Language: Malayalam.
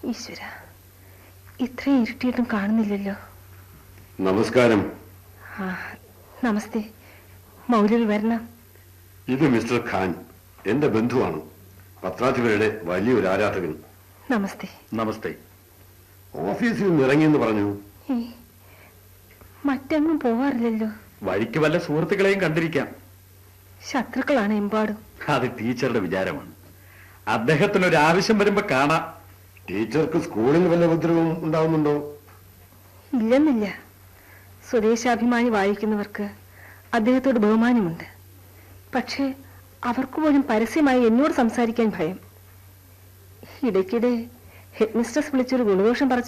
ഈശ്വര ഇത്രയും ഇരുട്ടിയിട്ടും കാണുന്നില്ലല്ലോ നമസ്കാരം ആ നമസ്തേ മൗലവി വരണം ഇത് മിസ്റ്റർ ഖാൻ എന്റെ ബന്ധുവാണ് പത്രാധിപരുടെ വലിയൊരു ആരാധകൻ നമസ്തേ നമസ്തേ ഓഫീസിൽ നിന്ന് ഇറങ്ങിയെന്ന് പറഞ്ഞു ഏ, മറ്റെങ്ങും പോവാറില്ലല്ലോ വഴിക്ക് വല്ല സുഹൃത്തുക്കളെയും കണ്ടിരിക്കാം ശത്രുക്കളാണ് എമ്പാടും അത് ടീച്ചറുടെ വിചാരമാണ് അദ്ദേഹത്തിന് ഒരു ആവശ്യം വരുമ്പോ കാണാം ടീച്ചർക്ക് സ്കൂളിൽ വല്ല ഉപദ്രവം ഉണ്ടാവുന്നുണ്ടോ ഇല്ലെന്നില്ല സ്വദേശാഭിമാനി വായിക്കുന്നവർക്ക് അദ്ദേഹത്തോട് ബഹുമാനമുണ്ട് പക്ഷേ അവർക്ക് പോലും പരസ്യമായി എന്നോട് സംസാരിക്കാൻ ഭയം ഇടയ്ക്കിടെ ഹെഡ് മിസ്ട്രസ് വിളിച്ചൊരു ഗുണദോഷം പറച്ചിൽ